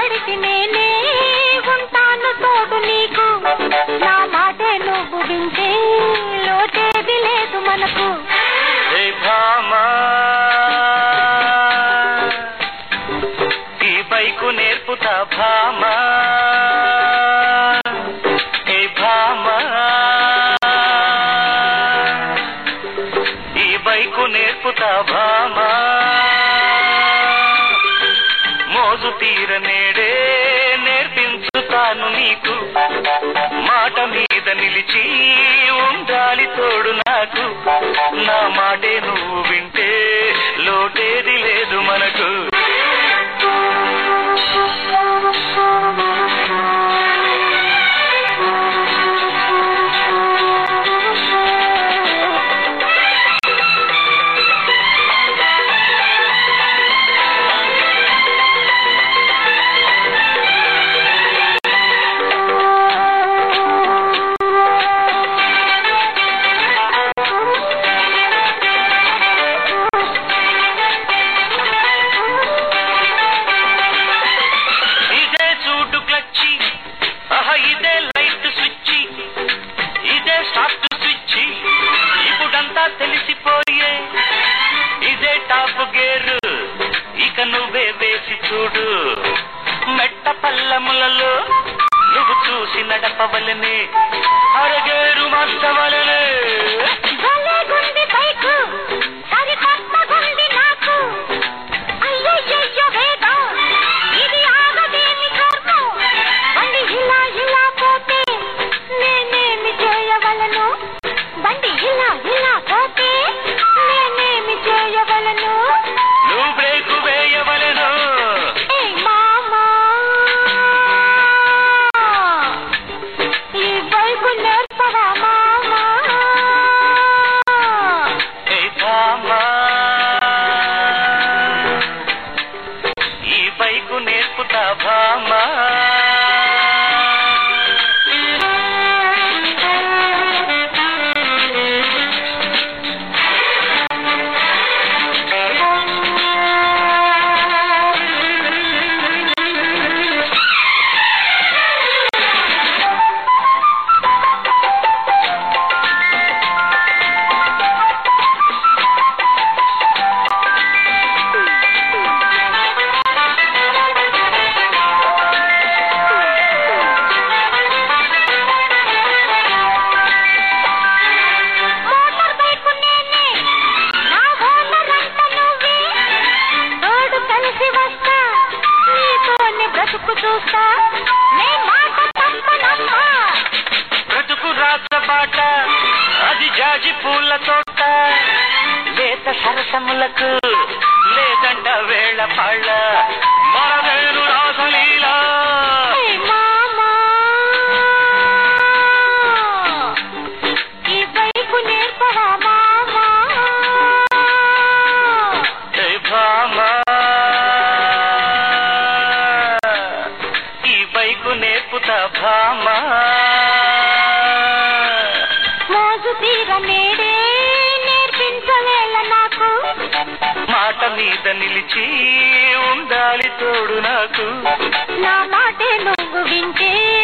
వాడికి నేనే ఉంటాను తోడు నీకు నా మాటే నువ్వు వింటే లోటేది లేదు మనకు ఏ భామా ఈ బైకు నేర్పుతా భామా ఏ భామా ఈ బైకు నేర్పుతా భామా మోజు తీర నేడే నేర్పించుతాను నీకు మాట మీద నిలిచి ఉండాలి తోడు నాకు నా మాటే నువ్వు వింటే లోటేది లేదు మనకు ఇదే సూటు క్లచ్చి ఆహా ఇదే లైట్ స్విచ్ ఇదే సాఫ్ట్ స్విచ్ ఇప్పుడంతా తెలిసిపోయే ఇదే టాప్ గేర్ ఇక నువ్వే వేసి చూడు మెట్ట పల్లములలో నువ్వు చూసి నడపవలనే అరగేరు మార్చవలనే భలేగుంది బైకు సరికొత్తగుంది నాకు అయ్యయ్యయ్యో వేగం ఇది ఆగదేమి కర్మం బండి ఇలా ఇలా పోతే నేనేమి చేయవలను బండి ఇలా ఇలా పోతే నేనేమి చేయవలను నువ్వు బ్రేకు వేయవలను ఏ మామా ఈ బైకు నేర్పవా మామా ఏ భామా ఈ బైకు నేర్పుతా భామా మోటార్ బైకు నేనే నా ఓనర్ అంట నువ్వే తోడు కలిసి వస్తా నీతోనే బ్రతుకు చూస్తా నే మాట తప్పనమ్మా బ్రతుకు రాసబాట అది జాజి పూల తోట లేత సరసములకు లేదంట వేళ పళ్ళ మరవేరు రాసలీలా ఏ మామా ఈ బైకు నేర్పవా మామా ఏ భామా ఈ బైకు నేర్పుతా భామా మోజు తీర నేడే నేర్పించవేళ నాకు మాట మీద నిలిచి ఉండాలి తోడు నాకు నా మాటే నువ్వు వింటే